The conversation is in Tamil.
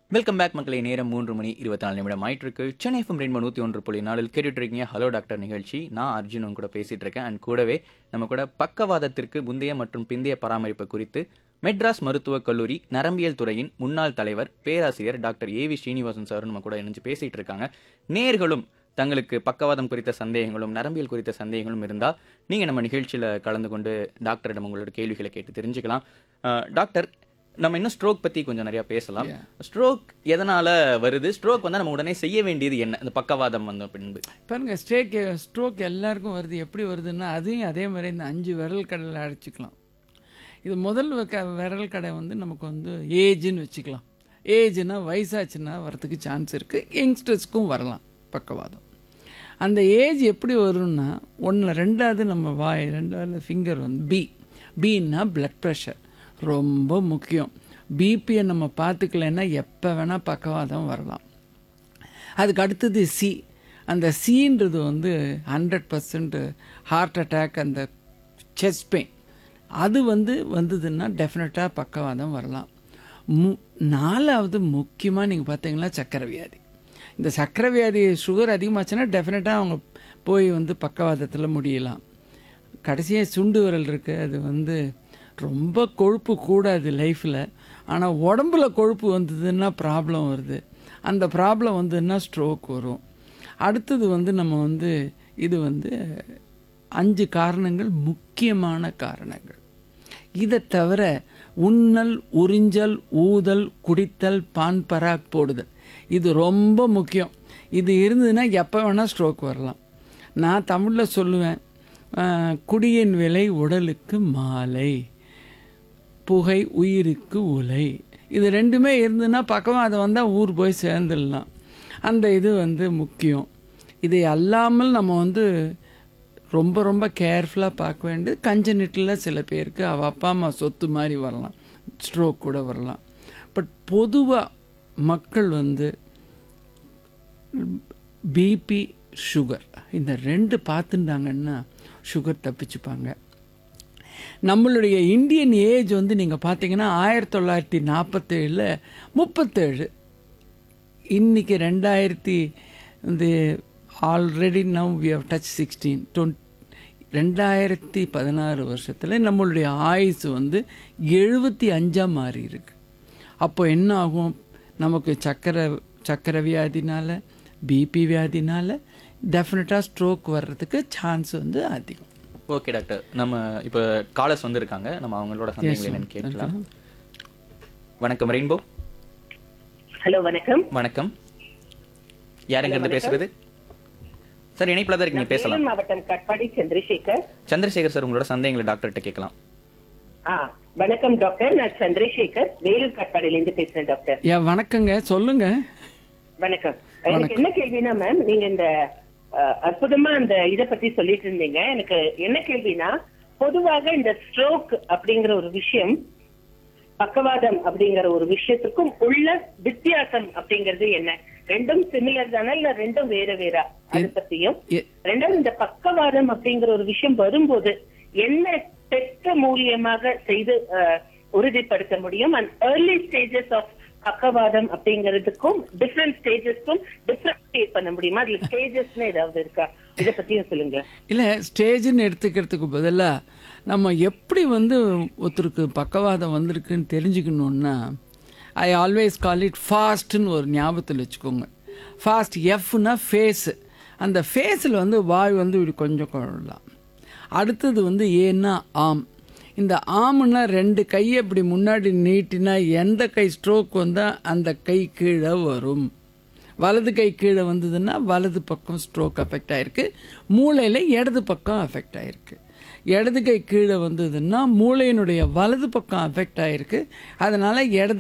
வெல்கம் பேக் மக்களே நேரம் மூன்று மணி இருபத்தி நாலு நிமிடம் ஆயிட்டு இருக்கு சென்னை எஃப்எம் ரெண்டு நூற்றி ஒன்று புள்ளி நாலில் கேட்டுட்டு இருக்கீங்க ஹலோ டாக்டர் நிகழ்ச்சி நான் அர்ஜுன் உங்க கூட பேசிட்டு இருக்கேன் அண்ட் கூடவே நம்ம கூட பக்கவாதத்திற்கு முந்தைய மற்றும் பிந்தைய பராமரிப்பு குறித்து மெட்ராஸ் மருத்துவக் கல்லூரி நரம்பியல் துறையின் முன்னாள் தலைவர் பேராசிரியர் doctor A V Srinivasan sir நம்ம கூட இணைஞ்சு பேசிட்டு இருக்காங்க நேர்களும் தங்களுக்கு பக்கவாதம் குறித்த சந்தேகங்களும் நரம்பியல் குறித்த சந்தேகங்களும் இருந்தால் நீங்கள் நம்ம நிகழ்ச்சியில் கலந்து கொண்டு டாக்டரிடம் உங்களோட கேள்விகளை கேட்டு தெரிஞ்சுக்கலாம் அஹ், டாக்டர் நம்ம இன்னும் ஸ்ட்ரோக் பற்றி கொஞ்சம் நிறையா பேசலாம் ஸ்ட்ரோக் எதனால வருது ஸ்ட்ரோக் வந்து நம்ம உடனே செய்ய வேண்டியது என்ன இந்த பக்கவாதம் வந்த பின்பு பாருங்க ஸ்ட்ரேக் ஸ்ட்ரோக் எல்லாருக்கும் வருது எப்படி வருதுன்னா அதையும் அதே மாதிரி இந்த அஞ்சு விரல் கடையில் அடிச்சுக்கலாம் இது முதல் க விரல் கடை வந்து நமக்கு வந்து ஏஜ்னு வச்சுக்கலாம் ஏஜ்னா வயசாச்சுன்னா வரதுக்கு சான்ஸ் இருக்குது யங்ஸ்டர்ஸ்க்கும் வரலாம் பக்கவாதம் அந்த ஏஜ் எப்படி வரும்னா ஒன்று ரெண்டாவது நம்ம வாய் ரெண்டாவது ஃபிங்கர் வந்து பி பின்னா பிளட் ப்ரெஷர் ரொம்ப முக்கியம் பிபியை நம்ம பார்த்துக்கலைன்னா எப்போ வேணால் பக்கவாதம் வரலாம் அதுக்கு அடுத்தது சி அந்த சின்றது வந்து ஹண்ட்ரட் பர்சன்ட் ஹார்ட் அட்டாக் அந்த செஸ்ட் பெயின் அது வந்து வந்ததுன்னா டெஃபினட்டாக பக்கவாதம் வரலாம் மு நாலாவது முக்கியமாக நீங்கள் பார்த்தீங்கன்னா சக்கரை வியாதி இந்த சக்கரை வியாதி சுகர் அதிகமாச்சுன்னா டெஃபினட்டாக அவங்க போய் வந்து பக்கவாதத்தில் முடியலாம் கடைசியாக சுண்டு விரல் இருக்குது அது வந்து ரொம்ப கொழுப்பு கூடாது லைஃப்பில் ஆனால் உடம்புல கொழுப்பு வந்ததுன்னா ப்ராப்ளம் வருது அந்த ப்ராப்ளம் வந்ததுன்னா ஸ்ட்ரோக் வரும் அடுத்தது வந்து நம்ம வந்து இது வந்து அஞ்சு காரணங்கள் முக்கியமான காரணங்கள் இதை தவிர உண்ணல் உறிஞ்சல் ஊதல் குடித்தல் பான் பராக் போடுதல் இது ரொம்ப முக்கியம் இது இருந்ததுன்னா எப்போ வேணால் ஸ்ட்ரோக் வரலாம் நான் தமிழில் சொல்லுவேன் ஆஹ், குடியின் விலை உடலுக்கு மாலை புகை உயிருக்கு உலை இது ரெண்டுமே இருந்ததுன்னா பக்கமாக அதை வந்தால் ஊர் போய் சேர்ந்துடலாம் அந்த இது வந்து முக்கியம் இதை அல்லாமல் நம்ம வந்து ரொம்ப ரொம்ப கேர்ஃபுல்லாக பார்க்க வேண்டியது கஞ்சனிட்டில் சில பேருக்கு அவள் அப்பா அம்மா சொத்து மாதிரி வரலாம் ஸ்ட்ரோக் கூட வரலாம் பட் பொதுவாக மக்கள் வந்து பிபி சுகர் இந்த ரெண்டு பார்த்துட்டாங்கன்னா சுகர் தப்பிச்சுப்பாங்க நம்மளுடைய இந்தியன் ஏஜ் வந்து நீங்கள் பார்த்தீங்கன்னா ஆயிரத்தி தொள்ளாயிரத்தி நாற்பத்தேழில் முப்பத்தேழு இன்னைக்கு ரெண்டாயிரத்தி வந்து already now we have touched sixteen twenty ரெண்டாயிரத்தி பதினாறு வருஷத்தில் நம்மளுடைய ஆயுசு வந்து எழுபத்தி அஞ்சாக மாறி இருக்கு அப்போ என்ன ஆகும் நமக்கு சக்கரை சக்கரை வியாதினால பிபி வியாதினால டெஃபினட்டாக ஸ்ட்ரோக் வர்றதுக்கு சான்ஸ் வந்து அதிகம் ஓகே டாக்டர் நம்ம இப்போ காலர்ஸ் வந்திருக்காங்க நம்ம அவங்களோட சந்தேகங்கள் என்னன்னு கேட்கலாம் வணக்கம் ரெயின்போ ஹலோ வணக்கம் வணக்கம் யாருங்க இருந்து பேசுறது சார் இணைப்பில் தான் இருக்கீங்க பேசலாம் சேலம் மாவட்டம் கட்பாடி சந்திரசேகர் சந்திரசேகர் சார் உங்களோட சந்தேகங்களை டாக்டர்கிட்ட கேட்கலாம் ஆ வணக்கம் டாக்டர் நான் சந்திரசேகர் வேலூர் கட்பாடியில இருந்து பேசுறேன் டாக்டர் ஏ வணக்கங்க சொல்லுங்க வணக்கம் எனக்கு என்ன கேள்வினா மேம் நீங்க இந்த அஹ், அற்புதமா அந்த இத பத்தி சொல்லிட்டு இருந்தீங்க எனக்கு என்ன கேள்வினா பொதுவாக இந்த ஸ்ட்ரோக் அப்படிங்கிற ஒரு விஷயம் பக்கவாதம் அப்படிங்கிற ஒரு விஷயத்துக்கும் உள்ள வித்தியாசம் அப்படிங்கிறது என்ன ரெண்டும் சிமிலர் தானே இல்ல ரெண்டும் வேற வேறா அது பத்தியும் எ- ரெண்டாவது இந்த பக்கவாதம் அப்படிங்கிற ஒரு விஷயம் வரும்போது என்ன டெஸ்ட் மூலியமாக செய்து அஹ், உறுதிப்படுத்த முடியும் அண்ட் ஏர்லி ஸ்டேஜஸ் ஆஃப் பக்கவாதம் அப்படிங்கிறதுக்கும் டிஃப்ரெண்ட் ஸ்டேஜஸ்க்கும் டிஃப்ரெண்ட் பண்ண முடியுமா அதுல ஸ்டேஜஸ்னு ஏதாவது இருக்கா இத பத்தியும் சொல்லுங்க இல்லை ஸ்டேஜ்னு எடுத்துக்கிறதுக்கு பதிலாக நம்ம எப்படி வந்து ஒருத்தருக்கு பக்கவாதம் வந்திருக்குன்னு தெரிஞ்சுக்கணுன்னா ஐ ஆல்வேஸ் கால் இட் ஃபாஸ்ட்னு ஒரு ஞாபகத்தில் வச்சுக்கோங்க ஃபாஸ்ட் எஃப்னா ஃபேஸு அந்த ஃபேஸில் வந்து வாய் வந்து இப்படி கொஞ்சம் கொள்ளலாம் அடுத்தது வந்து ஏன்னா ஆம் இந்த ஆம்னா ரெண்டு கையை இப்படி முன்னாடி நீட்டினா எந்த கை ஸ்ட்ரோக் வந்தால் அந்த கை கீழே வரும் வலது கை கீழே வந்ததுன்னா வலது பக்கம் ஸ்ட்ரோக் அஃபெக்ட் ஆயிருக்கு மூளையில் இடது பக்கம் அஃபெக்ட் ஆயிருக்கு இடது கை கீழே வந்ததுன்னா மூளையினுடைய வலது பக்கம் அஃபெக்ட் ஆயிருக்கு அதனால இடது